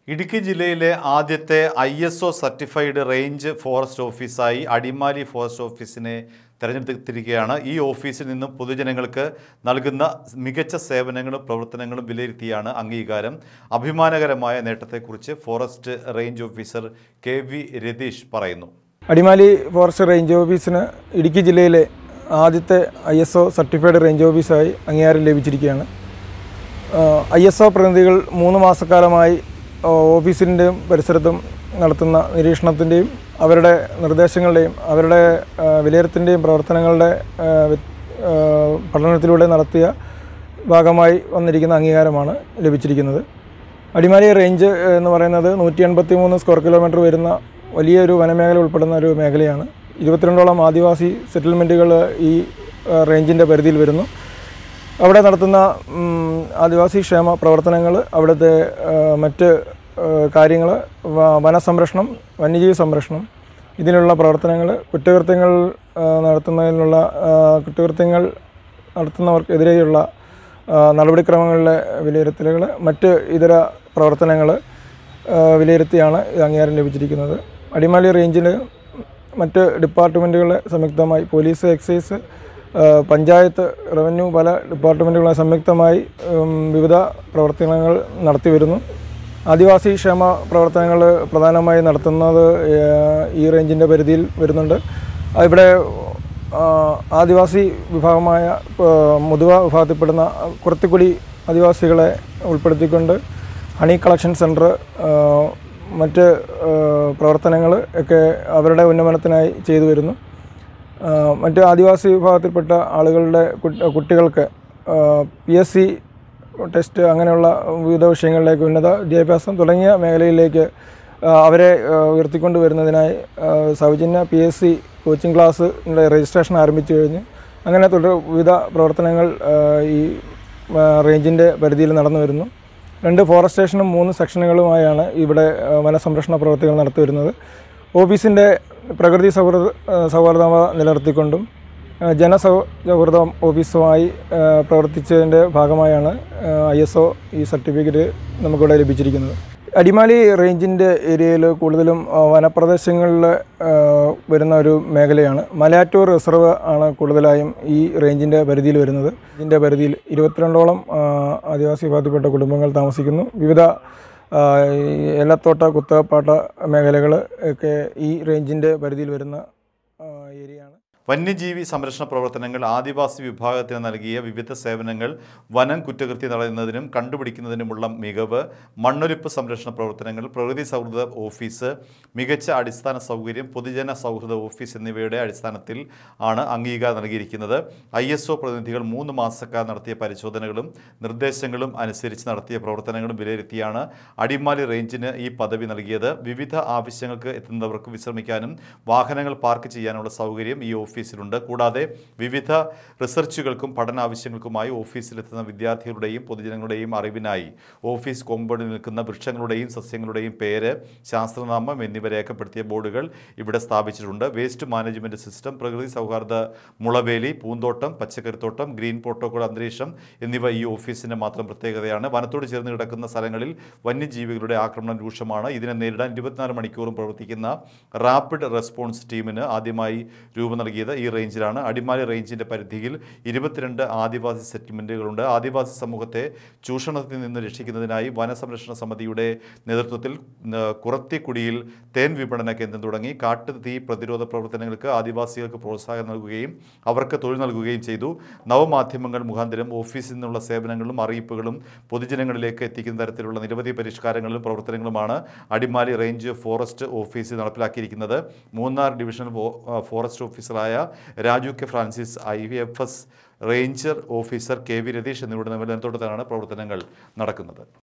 ഇടുക്കി ജില്ലയിലെ ആദ്യത്തെ I S O certified range forest ഓഫീസായി അടിമാലി ഫോറസ്റ്റ് ഓഫീസിനെ തെരഞ്ഞെടുത്തിരിക്കുകയാണ് ഈ ഓഫീസിൽ നിന്നും പൊതുജനങ്ങൾക്ക് നൽകുന്ന മികച്ച സേവനങ്ങളും പ്രവർത്തനങ്ങളും വിലയിരുത്തിയാണ് അംഗീകാരം അഭിമാനകരമായ നേട്ടത്തെക്കുറിച്ച് forest range officer K V Ratheesh പറയുന്നു അടിമാലി ഫോറസ്റ്റ് റേഞ്ച് ഓഫീസിന് ഇടുക്കി ജില്ലയിലെ ആദ്യത്തെ I S O certified range ഓഫീസായി അംഗീകാരം ലഭിച്ചിരിക്കുകയാണ് ഐ എസ് ഒ പ്രതിനിധികൾ മൂന്ന് മാസക്കാലമായി ആ, ഓഫീസിൻ്റെയും പരിസരത്തും നടത്തുന്ന നിരീക്ഷണത്തിൻ്റെയും അവരുടെ നിർദ്ദേശങ്ങളുടെയും അവരുടെ ആ, വിലയിരുത്തിൻ്റെയും പ്രവർത്തനങ്ങളുടെ ആ, വ്യ- ആ, പഠനത്തിലൂടെ നടത്തിയ ഭാഗമായി വന്നിരിക്കുന്ന അംഗീകാരമാണ് ലഭിച്ചിരിക്കുന്നത് അടിമാലി റേഞ്ച് എന്ന് പറയുന്നത് നൂറ്റി എൺപത്തി മൂന്ന് സ്ക്വയർ കിലോമീറ്റർ വരുന്ന വലിയൊരു വനമേഖല ഉൾപ്പെടുന്ന ഒരു മേഖലയാണ് ഇരുപത്തിരണ്ടോളം ആദിവാസി സെറ്റിൽമെൻറ്റുകൾ ഈ ആ, റേഞ്ചിൻ്റെ പരിധിയിൽ വരുന്നു അവിടെ നടത്തുന്ന ഉം, ആദിവാസി ക്ഷേമ പ്രവർത്തനങ്ങൾ അവിടുത്തെ ആ, മറ്റ് കാര്യങ്ങൾ വനസംരക്ഷണം വന്യജീവി സംരക്ഷണം ഇതിനുള്ള പ്രവർത്തനങ്ങൾ കുറ്റകൃത്യങ്ങൾ ആ, നടത്തുന്നതിനുള്ള ആ, കുറ്റകൃത്യങ്ങൾ നടത്തുന്നവർക്കെതിരെയുള്ള ആ, നടപടിക്രമങ്ങളിലെ വിലയിരുത്തലുകൾ മറ്റ് ഇതര പ്രവർത്തനങ്ങൾ വിലയിരുത്തിയാണ് ഇത് അംഗീകാരം ലഭിച്ചിരിക്കുന്നത് അടിമാലി റേഞ്ചിൽ മറ്റ് ഡിപ്പാർട്ട്മെൻറ്റുകളെ സംയുക്തമായി പോലീസ് എക്സൈസ് ആ, പഞ്ചായത്ത് റവന്യൂ പല ഡിപ്പാർട്ട്മെൻറ്റുകളെ സംയുക്തമായി ഉം, വിവിധ പ്രവർത്തനങ്ങൾ നടത്തി വരുന്നു ആദിവാസി ക്ഷേമ പ്രവർത്തനങ്ങൾ പ്രധാനമായി നടത്തുന്നത് ആ, ഈ റേഞ്ചിൻ്റെ പരിധിയിൽ വരുന്നുണ്ട് ആ, ഇവിടെ ആ, ആദിവാസി വിഭാഗമായ ആ, മുതുവ വിഭാഗത്തിൽപ്പെടുന്ന കുറത്തിക്കുടി ആദിവാസികളെ ഉൾപ്പെടുത്തിക്കൊണ്ട് ഹണി കളക്ഷൻ സെൻറ്റർ മറ്റ് പ്രവർത്തനങ്ങൾ ഒക്കെ അവരുടെ ഉന്നമനത്തിനായി ചെയ്തു വരുന്നു ആ, മറ്റ് ആദിവാസി വിഭാഗത്തിൽപ്പെട്ട ആളുകളുടെ കുട്ടി- കുട്ടികൾക്ക് പി എസ് സി ടെസ്റ്റ് അങ്ങനെയുള്ള വിവിധ വിഷയങ്ങളിലേക്ക് ഉന്നത വിദ്യാഭ്യാസം തുടങ്ങിയ മേഖലയിലേക്ക് ആ, അവരെ ആ, ഉയർത്തിക്കൊണ്ട് വരുന്നതിനായി ആ, സൗജന്യ P S C coaching class registration ആരംഭിച്ചു കഴിഞ്ഞ് അങ്ങനെ തുടർ വിവിധ പ്രവർത്തനങ്ങൾ ആ, ഈ റേഞ്ചിൻ്റെ പരിധിയിൽ നടന്നു വരുന്നു രണ്ട് ഫോറസ്റ്റ് സ്റ്റേഷനും മൂന്ന് സെക്ഷനുകളുമായാണ് ഇവിടെ ആ, വനസംരക്ഷണ പ്രവർത്തികൾ നടത്തി വരുന്നത് ഓഫീസിൻ്റെ പ്രകൃതി സൗഹൃദ ആ, സൗഹാർദ്ദത നിലനിർത്തിക്കൊണ്ടും ആ, ജനസൗ സൗഹൃദം ഓഫീസുമായി ആ, പ്രവർത്തിച്ചതിൻ്റെ ഭാഗമായാണ് ഐ എസ് ഒ ഈ സർട്ടിഫിക്കറ്റ് നമുക്കിവിടെ ലഭിച്ചിരിക്കുന്നത് അടിമാലി റേഞ്ചിൻ്റെ ഏരിയയിൽ കൂടുതലും ആ, വനപ്രദേശങ്ങളിൽ ആ, വരുന്ന ഒരു മേഖലയാണ് മലയാറ്റൂർ റിസർവ് ആണ് കൂടുതലായും ഈ റേഞ്ചിൻ്റെ പരിധിയിൽ വരുന്നത് ഇതിൻ്റെ പരിധിയിൽ ഇരുപത്തിരണ്ടോളം ആ, ആദിവാസി വിഭാഗത്തിൽപ്പെട്ട കുടുംബങ്ങൾ താമസിക്കുന്നു വിവിധ ആ, ഈ ഏലത്തോട്ട കുത്തപ്പാട്ട മേഖലകൾ ഒക്കെ ഈ റേഞ്ചിൻ്റെ പരിധിയിൽ വരുന്ന ആ, ഏരിയയാണ് വന്യജീവി സംരക്ഷണ പ്രവർത്തനങ്ങൾ ആദിവാസി വിഭാഗത്തിന് നൽകിയ വിവിധ സേവനങ്ങൾ വനം കുറ്റകൃത്യം തടയുന്നതിനും കണ്ടുപിടിക്കുന്നതിനുമുള്ള മികവ് മണ്ണൊലിപ്പ് സംരക്ഷണ പ്രവർത്തനങ്ങൾ പ്രകൃതി സൗഹൃദ ഓഫീസ് മികച്ച അടിസ്ഥാന സൗകര്യം പൊതുജന സൗഹൃദ ഓഫീസ് എന്നിവയുടെ അടിസ്ഥാനത്തിൽ ആണ് അംഗീകാരം നൽകിയിരിക്കുന്നത് ഐ എസ് ഒ പ്രതിനിധികൾ മൂന്ന് മാസക്കാലം നടത്തിയ പരിശോധനകളും നിർദ്ദേശങ്ങളും അനുസരിച്ച് നടത്തിയ പ്രവർത്തനങ്ങളും വിലയിരുത്തിയാണ് അടിമാലി റേഞ്ചിന് ഈ പദവി നൽകിയത് വിവിധ ആവശ്യങ്ങൾക്ക് എത്തുന്നവർക്ക് വിശ്രമിക്കാനും വാഹനങ്ങൾ പാർക്ക് ചെയ്യാനുള്ള സൗകര്യം ഈ ഓഫീസിലുണ്ട് കൂടാതെ വിവിധ റിസർച്ചുകൾക്കും പഠനാവശ്യങ്ങൾക്കുമായി ഓഫീസിലെത്തുന്ന വിദ്യാർത്ഥികളുടെയും പൊതുജനങ്ങളുടെയും അറിവിനായി ഓഫീസ് കോമ്പൗണ്ടിൽ നിൽക്കുന്ന വൃക്ഷങ്ങളുടെയും സസ്യങ്ങളുടെയും പേര് ശാസ്ത്രനാമം എന്നിവ രേഖപ്പെടുത്തിയ ബോർഡുകൾ ഇവിടെ സ്ഥാപിച്ചിട്ടുണ്ട് വേസ്റ്റ് മാനേജ്മെൻറ്റ് സിസ്റ്റം പ്രകൃതി സൗഹാർദ്ദ മുളവേലി പൂന്തോട്ടം പച്ചക്കറിത്തോട്ടം ഗ്രീൻ പ്രോട്ടോകോൾ അന്തരീക്ഷം എന്നിവ ഈ ഓഫീസിൻ്റെ മാത്രം പ്രത്യേകതയാണ് വനത്തോട് ചേർന്ന് കിടക്കുന്ന സ്ഥലങ്ങളിൽ വന്യജീവികളുടെ ആക്രമണം രൂക്ഷമാണ് ഇതിനെ നേരിടാൻ ഇരുപത്തിനാല് മണിക്കൂറും പ്രവർത്തിക്കുന്ന റാപ്പിഡ് റെസ്പോൺസ് ടീമിന് ആദ്യമായി രൂപം നൽകിയത് ഈ റേഞ്ചിലാണ് അടിമാലി റേഞ്ചിൻ്റെ പരിധിയിൽ ഇരുപത്തിരണ്ട് ആദിവാസി സെറ്റിൽമെൻറ്റുകളുണ്ട് ആദിവാസി സമൂഹത്തെ ചൂഷണത്തിൽ നിന്ന് രക്ഷിക്കുന്നതിനായി വനസംരക്ഷണ സമിതിയുടെ നേതൃത്വത്തിൽ ആ, കുറത്തിക്കുടിയിൽ തേൻ വിപണന കേന്ദ്രം തുടങ്ങി കാട്ടുതീ പ്രതിരോധ പ്രവർത്തനങ്ങൾക്ക് ആദിവാസികൾക്ക് പ്രോത്സാഹനം നൽകുകയും അവർക്ക് തൊഴിൽ നൽകുകയും ചെയ്തു നവമാധ്യമങ്ങൾ മുഖാന്തരം ഓഫീസിൽ നിന്നുള്ള സേവനങ്ങളും അറിയിപ്പുകളും പൊതുജനങ്ങളിലേക്ക് എത്തിക്കുന്ന തരത്തിലുള്ള നിരവധി പരിഷ്കാരങ്ങളും പ്രവർത്തനങ്ങളുമാണ് അടിമാലി റേഞ്ച് ഫോറസ്റ്റ് ഓഫീസിൽ നടപ്പിലാക്കിയിരിക്കുന്നത് മൂന്നാർ ഡിവിഷണൽ ഫോ- ആ, ഫോറസ്റ്റ് ഓഫീസറായ Raju K Francis I F S ranger officer K V Ratheesh എന്നിവരുടെ നേതൃത്വത്തിലാണ് പ്രവർത്തനങ്ങൾ നടക്കുന്നത്